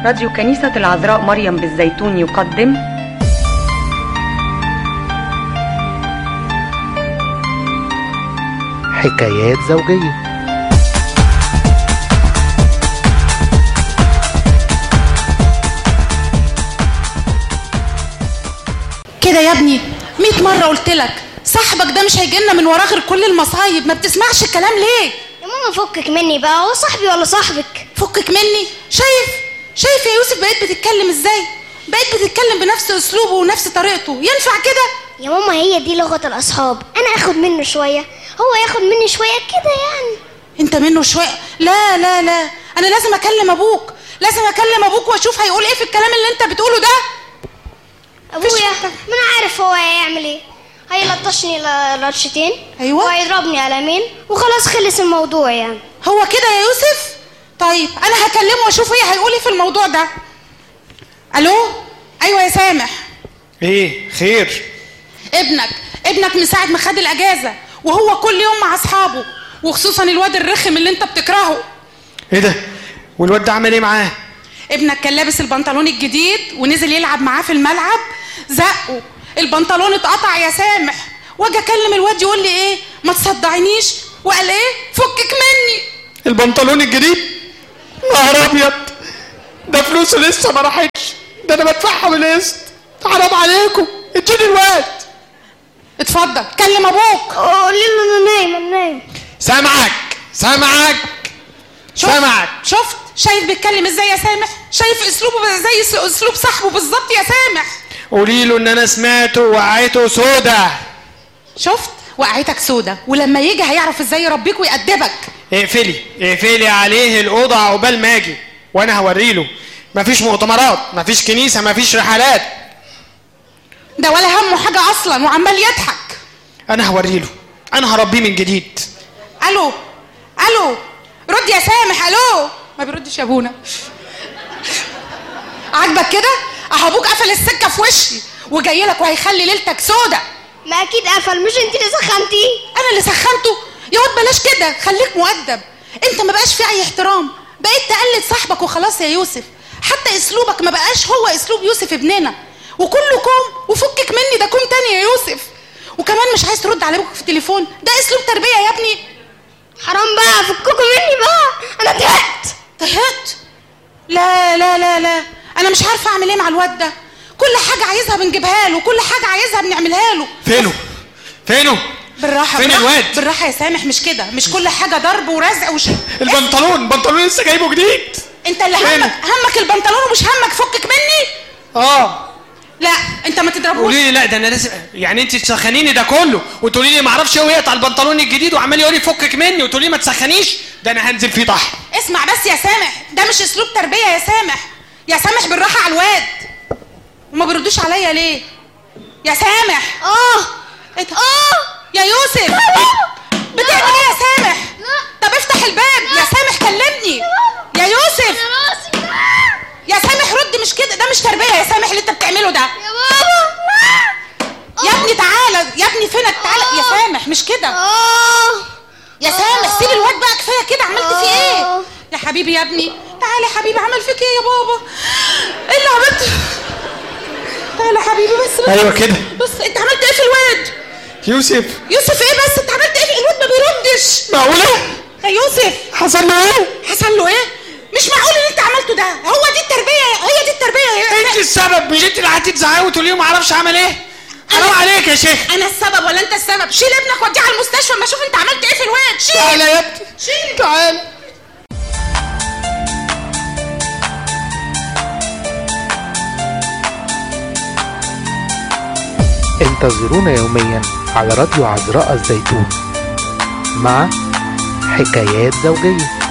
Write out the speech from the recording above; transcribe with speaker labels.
Speaker 1: راديو كنيسة العذراء مريم بالزيتون يقدم
Speaker 2: حكايات زوجية
Speaker 3: كده يا ابني مئة مرة قلت لك صاحبك ده مش هيجيلنا من وراه غير كل المصايب ما بتسمعش الكلام ليه
Speaker 4: يا ماما فكك مني بقى هو صاحبي ولا صاحبك
Speaker 3: فكك مني شايف شايف يا يوسف بقيت بتتكلم ازاي بقيت بتتكلم بنفس اسلوبه ونفس طريقته ينفع كده
Speaker 4: يا ماما هي دي لغة الأصحاب أنا أخد منه شوية هو ياخد مني شوية كده يعني
Speaker 3: انت منه شويه لا لا لا انا لازم اكلم ابوك لازم اكلم ابوك واشوف هيقول ايه في الكلام اللي انت بتقوله ده
Speaker 4: أبويا ما أنا عارف هو هيعمل إيه هيلطشني ل- لطشتين
Speaker 3: أيوة.
Speaker 4: وهيضربني قلمين وخلاص خلص الموضوع يعني
Speaker 3: هو كده يا يوسف طيب انا هكلمه واشوف ايه هيقول ايه في الموضوع ده الو ايوه يا سامح
Speaker 5: ايه خير
Speaker 3: ابنك ابنك من ساعه ما خد الاجازه وهو كل يوم مع اصحابه وخصوصا الواد الرخم اللي انت بتكرهه
Speaker 5: ايه ده والواد ده عمل ايه معاه
Speaker 3: ابنك كان لابس البنطلون الجديد ونزل يلعب معاه في الملعب زقه البنطلون اتقطع يا سامح واجي اكلم الواد يقول لي ايه ما تصدعنيش وقال ايه فكك مني
Speaker 5: البنطلون الجديد نهار ابيض ده فلوسه لسه ما راحتش ده انا بدفعها بالقسط حرام عليكم اديني الواد
Speaker 3: اتفضل كلم ابوك
Speaker 4: قولي له أنا نايم أنا نايم
Speaker 5: سامعك سامعك
Speaker 3: شفت
Speaker 5: سامعك
Speaker 3: شفت شايف بيتكلم ازاي يا سامح شايف اسلوبه زي اس- اسلوب صاحبه بالظبط يا سامح
Speaker 5: قولي له ان انا سمعته وقعته سودا
Speaker 3: شفت وقعتك سودا ولما يجي هيعرف ازاي يربيك ويأدبك
Speaker 5: اقفلي اقفلي عليه الاوضه عقبال ما اجي وانا هوريله مفيش مؤتمرات مفيش كنيسه مفيش رحلات
Speaker 3: ده ولا همه حاجه اصلا وعمال يضحك
Speaker 5: انا هوريله انا هربيه من جديد
Speaker 3: الو الو رد يا سامح الو ما بيردش يا ابونا عاجبك كده اهو ابوك قفل السكه في وشي وجاي لك وهيخلي ليلتك سودا
Speaker 4: ما أكيد قفل مش أنت اللي سخنتيه
Speaker 3: انا اللي سخنته يا واد بلاش كده خليك مؤدب انت ما بقاش في اي احترام بقيت تقلد صاحبك وخلاص يا يوسف حتى اسلوبك ما بقاش هو اسلوب يوسف ابننا وكله كوم وفكك مني ده كوم تاني يا يوسف وكمان مش عايز ترد على ابوك في التليفون ده اسلوب تربيه يا ابني
Speaker 4: حرام بقى فككوا مني بقى أنا تعبت
Speaker 3: طهقت لا لا لا لا انا مش عارفه اعمل ايه مع الواد ده كل حاجه عايزها بنجيبها له كل حاجه عايزها بنعملها له
Speaker 5: فينه فينه
Speaker 3: بالراحه
Speaker 5: فين
Speaker 3: بالراحة-
Speaker 5: الواد؟
Speaker 3: بالراحه يا سامح مش كده مش كل حاجه ضرب ورزق وش
Speaker 5: البنطلون بنطلون لسه جايبه جديد
Speaker 3: انت اللي
Speaker 5: فين؟
Speaker 3: همك همك البنطلون ومش همك فكك مني
Speaker 5: اه
Speaker 3: لا انت ما تضربوش
Speaker 5: قولي لي لا ده انا لازم يعني انت تسخنيني ده كله وتقولي لي ما اعرفش هو يقطع البنطلون الجديد وعمال يقول لي فكك مني وتقولي لي ما تسخنيش ده انا هنزل فيه طح
Speaker 3: اسمع بس يا سامح ده مش اسلوب تربيه يا سامح يا سامح بالراحه على الواد وما بيردوش عليا ليه يا سامح
Speaker 4: آه
Speaker 3: ايه ده يا يوسف بتعمل ايه يا سامح طب افتح الباب يا سامح كلمني يا يوسف
Speaker 4: راسي
Speaker 3: يا سامح رد مش كده ده مش تربيه يا سامح اللي انت بتعمله ده
Speaker 4: يا بابا
Speaker 3: يا ابني تعالى يا ابني فينك تعالى يا سامح مش كده
Speaker 4: آه
Speaker 3: يا سامح سيب الواد بقى كفايه كده عملت فيه ايه
Speaker 4: آه.
Speaker 3: يا حبيبي يا ابني تعالى يا حبيبي عمل فيك ايه يا بابا ايه اللي عملته تعالى يا حبيبي بس بس
Speaker 5: ايوه كده
Speaker 3: بص انت عملت ايه في الواد
Speaker 5: يوسف
Speaker 3: يوسف ايه بس انت عملت ايه في الواد ما بيردش
Speaker 5: معقوله
Speaker 3: يا يوسف
Speaker 5: حصل له ايه
Speaker 3: حصل له ايه مش معقول اللي انت عملته ده هو دي التربيه هي دي التربيه يا
Speaker 5: انت السبب مش انت اللي قعدتي تزعقي وتقولي له ما اعرفش اعمل ايه حرام
Speaker 3: أنا-
Speaker 5: عليك يا شيخ
Speaker 3: انا السبب ولا انت السبب شيل ابنك وديه على المستشفى اما اشوف انت عملت ايه في الواد شيل
Speaker 5: تعالى يا ابني
Speaker 3: شيل
Speaker 5: تعالى
Speaker 2: انتظرونا يوميا على راديو عذراء الزيتون مع حكايات زوجيه